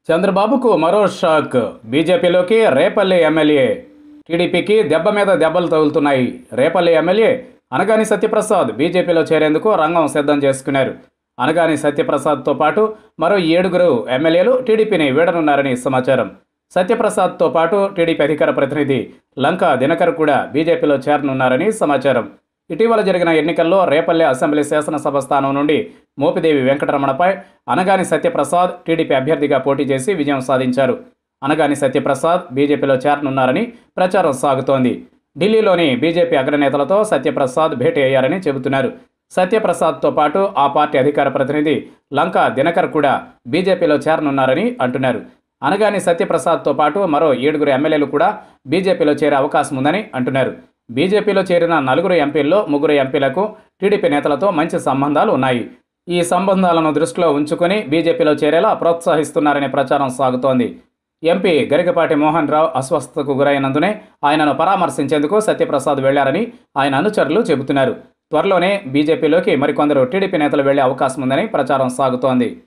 చంద్రబాబుకు మరో షాక్ బీజేపీలోకి రేపల్లి ఎమ్మెల్యే టీడీపీకి దెబ్బ మీద దెబ్బలు తగులుతున్నాయి రేపల్లి ఎమ్మెల్యే అనగాని సత్యప్రసాద్ బీజేపీలో చేరేందుకు రంగం సిద్ధం చేసుకున్నారు అనగాని సత్యప్రసాద్తో పాటు మరో ఏడుగురు ఎమ్మెల్యేలు టీడీపీని వీడనున్నారని సమాచారం సత్యప్రసాద్తో పాటు టీడీపీ అధికార ప్రతినిధి లంకా దినకర్ కూడా బీజేపీలో చేరనున్నారని సమాచారం ఇటీవల జరిగిన ఎన్నికల్లో రేపల్లె అసెంబ్లీ శాసనసభ స్థానం నుండి మోపిదేవి వెంకటరమణపై అనగాని సత్యప్రసాద్ టీడీపీ అభ్యర్థిగా పోటీ చేసి విజయం సాధించారు అనగాని సత్యప్రసాద్ బీజేపీలో చేరనున్నారని ప్రచారం సాగుతోంది ఢిల్లీలోని బీజేపీ అగ్రనేతలతో సత్యప్రసాద్ భేటీ అయ్యారని చెబుతున్నారు సత్యప్రసాద్తో పాటు ఆ పార్టీ అధికార ప్రతినిధి లంకా దినకర్ కూడా బీజేపీలో చేరనున్నారని అంటున్నారు అనగాని సత్యప్రసాద్తో పాటు మరో ఏడుగురు ఎమ్మెల్యేలు కూడా బీజేపీలో చేరే అవకాశం ఉందని అంటున్నారు బీజేపీలో చేరిన నలుగురు ఎంపీల్లో ముగ్గురు ఎంపీలకు టీడీపీ నేతలతో మంచి సంబంధాలు ఉన్నాయి ఈ సంబంధాలను దృష్టిలో ఉంచుకొని బీజేపీలో చేరేలా ప్రోత్సహిస్తున్నారనే ప్రచారం సాగుతోంది ఎంపీ గరికపాటి మోహన్ రావు అస్వస్థతకు గురైనందునే ఆయనను పరామర్శించేందుకు సత్యప్రసాద్ వెళ్లారని ఆయన అనుచరులు చెబుతున్నారు త్వరలోనే బీజేపీలోకి మరికొందరు టీడీపీ నేతలు వెళ్లే అవకాశం ఉందని ప్రచారం సాగుతోంది